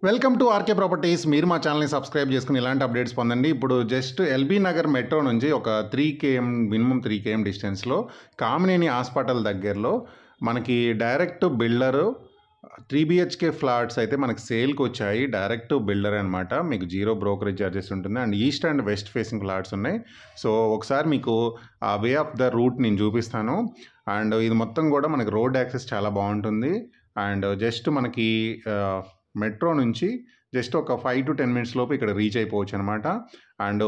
welcome to RK properties మీరు మా ఛానల్ని సబ్స్క్రైబ్ చేసుకుని ఇలాంటి అప్డేట్స్ పొందండి ఇప్పుడు జస్ట్ ఎల్బీ నగర్ మెట్రో నుంచి ఒక three KM minimum three KM డిస్టెన్స్లో కామినేని హాస్పిటల్ దగ్గరలో మనకి direct builder three BHK flats అయితే మనకి సేల్కి వచ్చాయి డైరెక్ట్ బిల్డర్ అనమాట మీకు జీరో బ్రోకరేజ్ చార్జెస్ ఉంటుంది and east and west facing flats ఉన్నాయి సో ఒకసారి మీకు ఆ వే ఆఫ్ ద రూట్ నేను చూపిస్తాను అండ్ ఇది మొత్తం కూడా మనకి రోడ్ యాక్సెస్ చాలా బాగుంటుంది అండ్ జస్ట్ మనకి మెట్రో నుంచి జస్ట్ ఒక ఫైవ్ టు టెన్ మినిట్స్ లోపు ఇక్కడ రీచ్ అయిపోవచ్చు అనమాట అండ్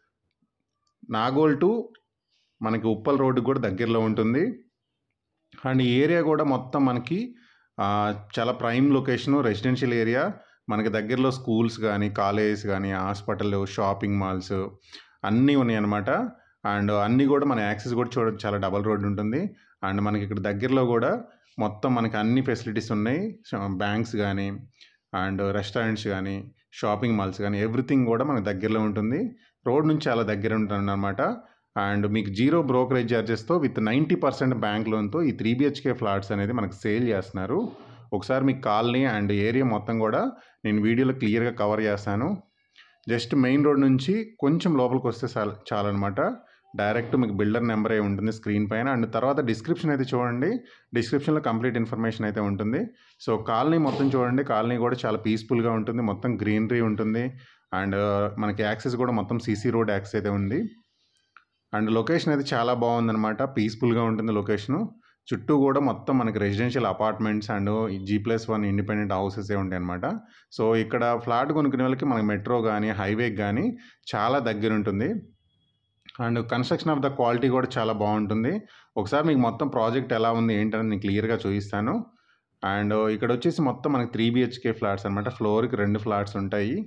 నాగోల్ టు మనకి ఉప్పల్ రోడ్డు కూడా దగ్గరలో ఉంటుంది అండ్ ఈ ఏరియా కూడా మొత్తం మనకి ఆ, చాలా ప్రైమ్ లొకేషను రెసిడెన్షియల్ ఏరియా మనకి దగ్గరలో స్కూల్స్ కానీ కాలేజెస్ కానీ హాస్పిటల్ షాపింగ్ మాల్స్ అన్నీ ఉన్నాయి అనమాట అండ్ అన్నీ కూడా మన యాక్సెస్ కూడా చూడ చాలా డబల్ రోడ్ ఉంటుంది అండ్ మనకి ఇక్కడ దగ్గరలో కూడా మొత్తం మనకి అన్ని ఫెసిలిటీస్ ఉన్నాయి బ్యాంక్స్ కానీ అండ్ రెస్టారెంట్స్ కానీ షాపింగ్ మాల్స్ కానీ ఎవ్రీథింగ్ కూడా మనకి దగ్గరలో ఉంటుంది రోడ్ నుంచి చాలా దగ్గర ఉంటుంది అనమాట అండ్ మీకు జీరో బ్రోకరేజ్ చార్జెస్తో విత్ నైంటీ పర్సెంట్ బ్యాంక్ లోన్తో ఈ త్రీ బిహెచ్కే ఫ్లాట్స్ అనేది మనకు సేల్ చేస్తున్నారు ఒకసారి మీకు కాలనీ అండ్ ఏరియా మొత్తం కూడా నేను వీడియోలో క్లియర్గా కవర్ చేస్తాను జస్ట్ మెయిన్ రోడ్ నుంచి కొంచెం లోపలికి వస్తే చాలు చాలన్నమాట డైరెక్ట్ మీకు బిల్డర్ నెంబరే ఉంటుంది స్క్రీన్ పైన అండ్ తర్వాత డిస్క్రిప్షన్ అయితే చూడండి డిస్క్రిప్షన్లో కంప్లీట్ ఇన్ఫర్మేషన్ అయితే ఉంటుంది సో కాలనీ మొత్తం చూడండి కాలనీ కూడా చాలా పీస్ఫుల్గా ఉంటుంది మొత్తం గ్రీనరీ ఉంటుంది అండ్ మనకి యాక్సెస్ కూడా మొత్తం సీసీ రోడ్ యాక్సెస్ అయితే ఉంది అండ్ లొకేషన్ అయితే చాలా బాగుందన్నమాట పీస్ఫుల్గా ఉంటుంది లొకేషను చుట్టూ కూడా మొత్తం మనకి residential apartments and G plus one independent houses ఏ ఉంటాయి అనమాట సో ఇక్కడ ఫ్లాట్ కొనుక్కునే వాళ్ళకి మనకి మెట్రో కానీ హైవేకి కానీ చాలా దగ్గర ఉంటుంది and construction of the quality కూడా చాలా బాగుంటుంది ఒకసారి మీకు మొత్తం ప్రాజెక్ట్ ఎలా ఉంది ఏంటని నేను క్లియర్గా చూపిస్తాను అండ్ ఇక్కడ వచ్చేసి మొత్తం మనకి త్రీ బిహెచ్కే ఫ్లాట్స్ అనమాట ఫ్లోర్కి రెండు ఫ్లాట్స్ ఉంటాయి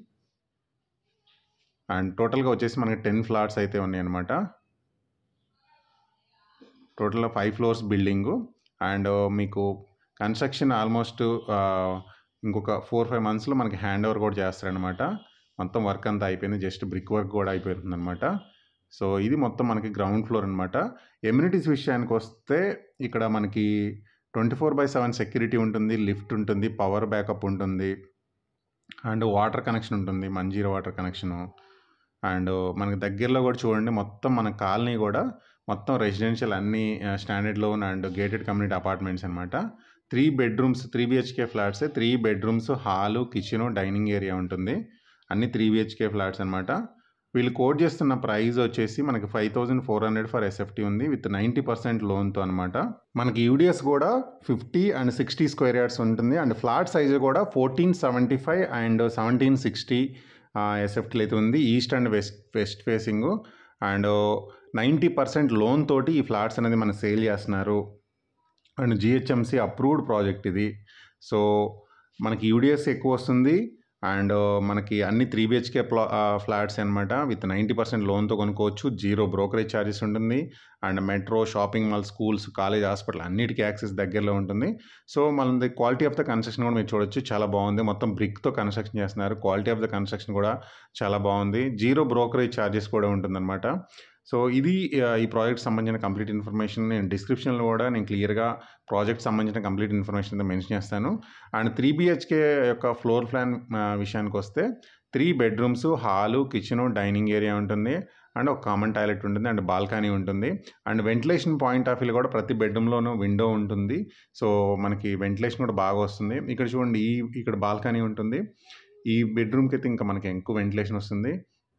అండ్ టోటల్గా వచ్చేసి మనకి టెన్ ఫ్లాట్స్ అయితే ఉన్నాయి అనమాట టోటల్గా ఫైవ్ ఫ్లోర్స్ బిల్డింగు అండ్ మీకు కన్స్ట్రక్షన్ ఆల్మోస్ట్ ఇంకొక ఫోర్ ఫైవ్ మంత్స్లో మనకి హ్యాండ్ ఓవర్ కూడా చేస్తారనమాట మొత్తం వర్క్ అంతా అయిపోయింది జస్ట్ బ్రిక్ వర్క్ కూడా అయిపోతుంది అనమాట సో ఇది మొత్తం మనకి గ్రౌండ్ ఫ్లోర్ అనమాట ఎమ్యూనిటీస్ విషయానికి వస్తే ఇక్కడ మనకి twenty four by seven security ఉంటుంది లిఫ్ట్ ఉంటుంది పవర్ బ్యాకప్ ఉంటుంది అండ్ వాటర్ కనెక్షన్ ఉంటుంది మంజీరా వాటర్ కనెక్షను అండ్ మనకి దగ్గరలో కూడా చూడండి మొత్తం మన కాలనీ కూడా మొత్తం రెసిడెన్షియల్ అన్ని standalone and gated community apartments అనమాట three bedrooms three BHK flats three bedrooms hall kitchen dining area ఉంటుంది అన్ని త్రీ బిహెచ్కే ఫ్లాట్స్ అనమాట వీళ్ళు కోట్ చేస్తున్న ప్రైస్ వచ్చేసి మనకి five thousand four hundred per SFT ఉంది విత్ నైంటీ పర్సెంట్ లోన్తో అనమాట మనకి యూడిఎస్ కూడా fifty and sixty square yards ఉంటుంది అండ్ ఫ్లాట్ సైజ్ కూడా fourteen seventy five and seventeen sixty ఎస్ఎఫ్టీలు అయితే ఉంది east and west west facing and ninety percent loan తోటి ఈ ఫ్లాట్స్ అనేది మనకు సేల్ చేస్తున్నారు అండ్ జిహెచ్ఎంసి అప్రూవ్డ్ ప్రాజెక్ట్ ఇది సో మనకి యూడిఎస్ ఎక్కువ వస్తుంది అండ్ మనకి అన్ని త్రీ బిహెచ్కే ప్లా ఫ్లాట్స్ అనమాట విత్ నైంటీ పర్సెంట్ లోన్తో కొనుక్కోవచ్చు జీరో బ్రోకరేజ్ ఛార్జెస్ ఉంటుంది and metro shopping mall schools college hospital అన్నిటికీ యాక్సెస్ దగ్గరలో ఉంటుంది సో మనది క్వాలిటీ ఆఫ్ ద కన్స్ట్రక్షన్ కూడా మీరు చూడొచ్చు చాలా బాగుంది మొత్తం బ్రిక్తో కన్స్ట్రక్షన్ చేస్తున్నారు క్వాలిటీ ఆఫ్ ద కన్స్ట్రక్షన్ కూడా చాలా బాగుంది జీరో బ్రోకరేజ్ ఛార్జెస్ కూడా ఉంటుందన్నమాట సో ఇది ఆ, ఈ ప్రాజెక్ట్ సంబంధించిన కంప్లీట్ ఇన్ఫర్మేషన్ నేను డిస్క్రిప్షన్లో కూడా నేను క్లియర్గా ప్రాజెక్ట్ సంబంధించిన కంప్లీట్ ఇన్ఫర్మేషన్ అయితే మెన్షన్ చేస్తాను అండ్ త్రీ బిహెచ్కే యొక్క ఫ్లోర్ ప్లాన్ ఆ, విషయానికి వస్తే three bedrooms hall kitchen dining area ఉంటుంది అండ్ ఒక కామన్ టాయిలెట్ ఉంటుంది అండ్ బాల్కనీ ఉంటుంది and ventilation point of view కూడా ప్రతి బెడ్రూమ్లోనూ విండో ఉంటుంది సో మనకి వెంటిలేషన్ కూడా బాగా వస్తుంది ఇక్కడ చూడండి ఈ ఇక్కడ బాల్కనీ ఉంటుంది ఈ బెడ్రూమ్కి అయితే ఇంకా మనకి ఎక్కువ వెంటిలేషన్ వస్తుంది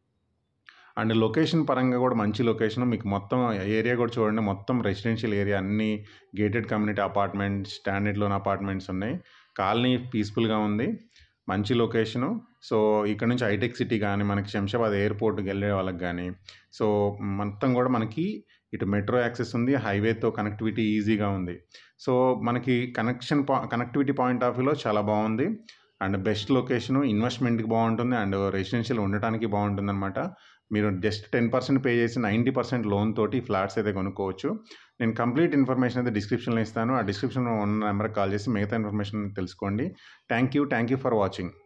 అండ్ లొకేషన్ పరంగా కూడా మంచి లొకేషన్ మీకు మొత్తం ఏరియా కూడా చూడండి మొత్తం రెసిడెన్షియల్ ఏరియా అన్ని gated community apartments standalone apartments ఉన్నాయి కాలనీ పీస్ఫుల్గా ఉంది మంచి లొకేషను సో ఇక్కడ నుంచి హైటెక్ సిటీ కానీ మనకి శంషాబాద్ ఎయిర్పోర్ట్కి వెళ్ళే వాళ్ళకి కానీ సో మొత్తం కూడా మనకి ఇటు మెట్రో యాక్సెస్ ఉంది హైవేతో కనెక్టివిటీ ఈజీగా ఉంది సో మనకి కనెక్షన్ పా కనెక్టివిటీ పాయింట్ ఆఫ్ వ్యూలో చాలా బాగుంది అండ్ బెస్ట్ లొకేషను ఇన్వెస్ట్మెంట్కి బాగుంటుంది అండ్ రెసిడెన్షియల్ ఉండటానికి బాగుంటుంది అనమాట మీరు జస్ట్ టెన్ పర్సెంట్ పే చేసి నైంటీ పర్సెంట్ లోన్ తోటి ఫ్లాట్స్ అయితే కొనుక్కోవచ్చు నేను కంప్లీట్ ఇన్ఫర్మేషన్ అయితే డిస్క్రిప్షన్లో ఇస్తాను ఆ డిస్క్రిప్షన్లో ఉన్న నెంబర్కి కాల్ చేసి మిగతా ఇన్ఫర్మేషన్ తెలుసుకోండి thank you thank you for watching